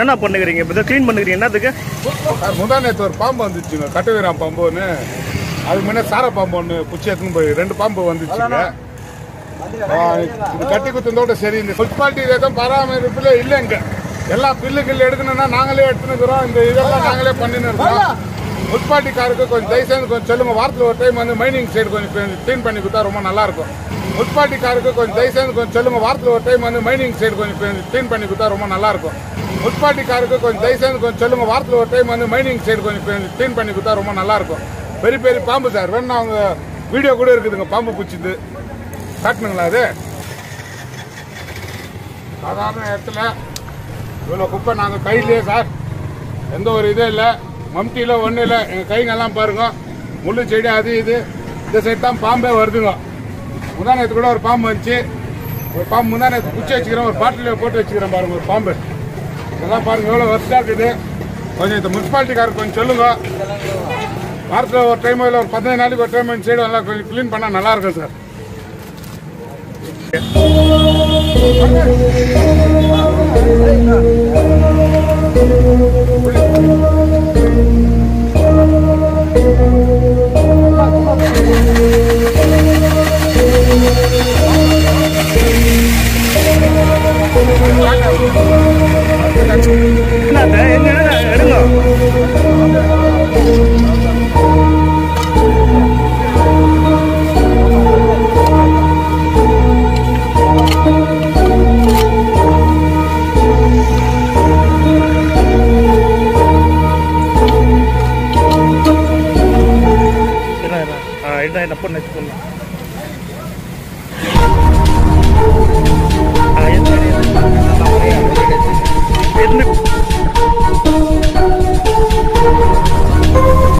என்ன பண்ணுகிறீங்க இப்போ க்ளீன் பண்ணுகிறீங்க என்னத்துக்கு சார் முந்தா நேற்று ஒரு பாம்பு வந்துச்சுங்க கட்டுவீராம் பாம்பு ஒன்று அதுக்கு முன்னே சார பாம்பு ஒன்று குச்சி எடுத்துன்னு போய் ரெண்டு பாம்பு வந்துச்சுங்க ஆ, இது கட்டி குத்துனதோட சரி இந்த முனிசிபாலிட்டி எதுவும் பராமரிப்பில் இல்லைங்க எல்லா பில்லு கில்லு எடுக்கணும்னா நாங்களே எடுத்துன்னு இருக்கிறோம் இந்த இதெல்லாம் நாங்களே பண்ணின்னு இருக்கிறோம் முனிசிபாலிட்டிக்காருக்கு கொஞ்சம் தயவுசெய்து கொஞ்சம் சொல்லுங்க வாரத்தில் ஒரு டைம் வந்து மைனிங் சைடு கொஞ்சம் க்ளீன் பண்ணி கொடுத்தா ரொம்ப நல்லா இருக்கும் முனிசிபாலிட்டிக்காருக்கு கொஞ்சம் தயவுசெய்து கொஞ்சம் சொல்லுங்க வாரத்தில் ஒரு டைம் வந்து மைனிங் சைடு கொஞ்சம் க்ளீன் பண்ணி கொடுத்தா ரொம்ப நல்லா இருக்கும் முனிசிபாலிட்டிக்காருக்கு கொஞ்சம் தயவுசெய்து கொஞ்சம் சொல்லுங்க வாரத்தில் ஒரு டைம் வந்து மைனிங் சைடு கொஞ்சம் க்ளீன் பண்ணி கொடுத்தா ரொம்ப நல்லா இருக்கும் பெரிய பெரிய பாம்பு சார் வேணும் அவங்க வீடியோ கூட இருக்குதுங்க பாம்பு பிடிச்சிது காட்டணுங்களா அது சாதாரண இடத்துல இவ்வளோ குப்பை நாங்கள் கையிலேயே சார் எந்த ஒரு இதுவும் இல்லை மம்டியில் ஒன்றும் இல்லை எங்கள் கைங்கெல்லாம் பாருங்க முள்ளு செடி அது இது இந்த சைடு தான் பாம்பே வருதுங்க முந்தா நேற்று கூட ஒரு பாம்பு வந்துச்சு ஒரு பாம்பு முந்தா நேற்று குச்சி வச்சுக்கிறேன் ஒரு பாட்டில் போட்டு வச்சுக்கிறேன் பாருங்க ஒரு பாம்பு இதெல்லாம் பாருங்க எவ்வளோ வருஷம் இருக்குது கொஞ்சம் இந்த முனிசிபாலிட்டிக்காரர் கொஞ்சம் சொல்லுங்க வாரத்தில் ஒரு டைம் இல்லை ஒரு பதினஞ்சு நாளைக்கு ஒரு டைம் இந்த சைடு எல்லாம் கொஞ்சம் க்ளீன் பண்ணால் நல்லா இருக்கும் சார் Thank you.